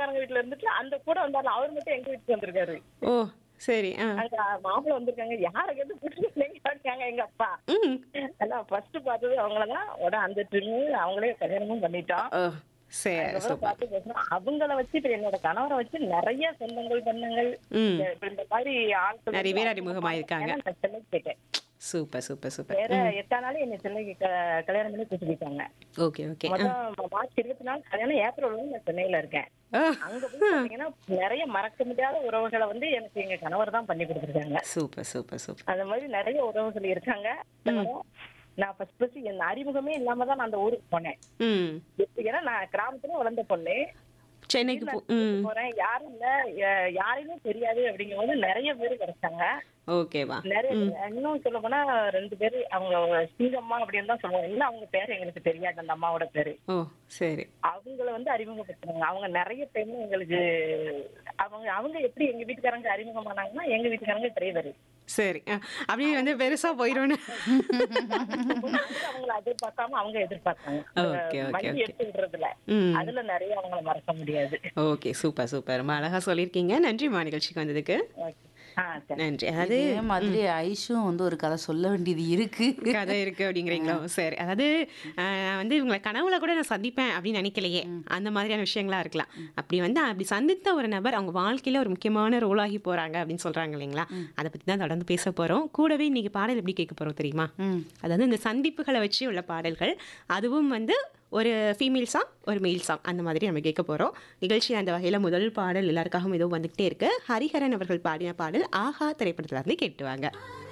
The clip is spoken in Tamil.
சொந்தக்காரங்க வீட்டுல இருந்துட்டு அந்த கூட வந்தாலும் அவர் மட்டும் எங்க வீட்டுக்கு வந்திருக்காரு ஓ சரி ஆ அங்க மாப்பிள்ள வந்திருக்காங்க யாரை கேட்டு கூட்டிட்டு இருக்காங்க எங்க அப்பா ம் எல்லாம் ஃபர்ஸ்ட் பார்த்தது அவங்களதான் உடனே அந்த ட்ரிம்மு அவங்களே கல்யாணமும் பண்ணிட்டோம் ஓ சரி அதுக்கப்புறம் சூப்பர் பார்த்து பேசணும் அவங்கள வச்சு இப்ப என்னோட கணவரை வச்சு நிறைய சொந்தங்கள் பண்ணங்கள் ம் இப்ப இந்த மாதிரி ஆட்கள் நிறைய பேர் அறிமுகமாயிருக்காங்க. ஏன்னா நான் சென்னைக்கு போயிட்டேன் சூப்பர் சூப்பர் சூப்பர் வேற எட்டாம் நாள் என்னை சென்னைக்கு க- கல்யாணம் பண்ணி கூட்டிட்டு போயிட்டாங்க ஓகே ஓகே மொத்தம் மார்ச் இருபத்தி நாலு கல்யாணம் ஏப்ரல் வந்து நான் சென்னையில இருக்கேன் ஆ அங்க போய் பாத்தீங்கன்னா நிறைய மறக்க முடியாத உறவுகளை வந்து எனக்கு எங்க கணவர் தான் பண்ணி கொடுத்துருக்காங்க சூப்பர் சூப்பர் சூப்பர் அந்த மாதிரி நிறைய உறவுகள் இருக்காங்க நான் ஃபர்ஸ்ட் ஃபர்ஸ்ட் என் அறிமுகமே இல்லாம தான் நான் அந்த ஊருக்கு போனேன் ம் எப்படி- ஏன்னா நான் கிராமத்துல வளர்ந்த பொண்ணு சென்னைக்கு போ ம் போறேன் யாரும் இல்ல யா- யாரையுமே தெரியாது அப்படிங்கும் போது நிறைய பேர் கிடைச்சாங்க ஓகேவா நிறைய இன்னும் சொல்ல போனா ரெண்டு பேரு அவங்க சிங்கம்மா அப்படின்னு தான் சொல்லுவாங்க இன்னும் அவங்க பேரு எங்களுக்கு தெரியாது அந்த அம்மாவோட பேரு ஓ சரி அவங்கள வந்து அறிமுகப்படுத்துனாங்க அவங்க நிறைய டைம் எங்களுக்கு அவங்க அவங்க எப்படி எங்க வீட்டுக்காரங்க அறிமுகமானாங்கன்னா எங்க வீட்டுக்காரங்க டிரைவர் சரி ஆ, அப்படியே வந்து பெருசா போயிடும்னு அவங்கள எதிர்பார்க்காம அவங்க எதிர்பார்த்தாங்க Okay, okay, வண்டி okay. எடுத்து விடுறதுல ம் அதுல நிறைய அவங்கள மறக்க முடியாது ஓகே சூப்பர் சூப்பர் ரொம்ப அழகா சொல்லியிருக்கீங்க நன்றிம்மா நிகழ்ச்சிக்கு வந்ததுக்கு Okay. ஆ சரி நன்றி அதாவது இதே மாதிரி ஐஷும் வந்து ஒரு கதை சொல்ல வேண்டியது இருக்கு கதை இருக்கு அப்படிங்கிறீங்களோ சரி அதாவது ஆஹ், நான் வந்து இவங்களை கனவுல கூட நான் சந்திப்பேன் அப்படின்னு நினைக்கலையே அந்த மாதிரியான விஷயங்களா இருக்கலாம் அப்படி வந்து அப்படி சந்தித்த ஒரு நபர் அவங்க வாழ்க்கையில ஒரு முக்கியமான ரோல் ஆகி போறாங்க அப்படின்னு சொல்றாங்க இல்லைங்களா அதை பத்தி தான் தொடர்ந்து பேச போறோம் கூடவே இன்னைக்கு பாடல் எப்படி கேட்க போறோம் தெரியுமா ம் அதாவது இந்த சந்திப்புகளை வச்சு உள்ள பாடல்கள் அதுவும் வந்து ஒரு ஃபீமேல் சாங் ஒரு மெயில் சாங் அந்த மாதிரி நம்ம கேட்க போகிறோம் நிகழ்ச்சி அந்த வகையில் முதல் பாடல் எல்லாருக்காகவும் ஏதோ வந்துகிட்டே இருக்கு ஹரிஹரன் அவர்கள் பாடின பாடல் ஆஹா திரைப்படத்துல இருந்து கேட்டுவாங்க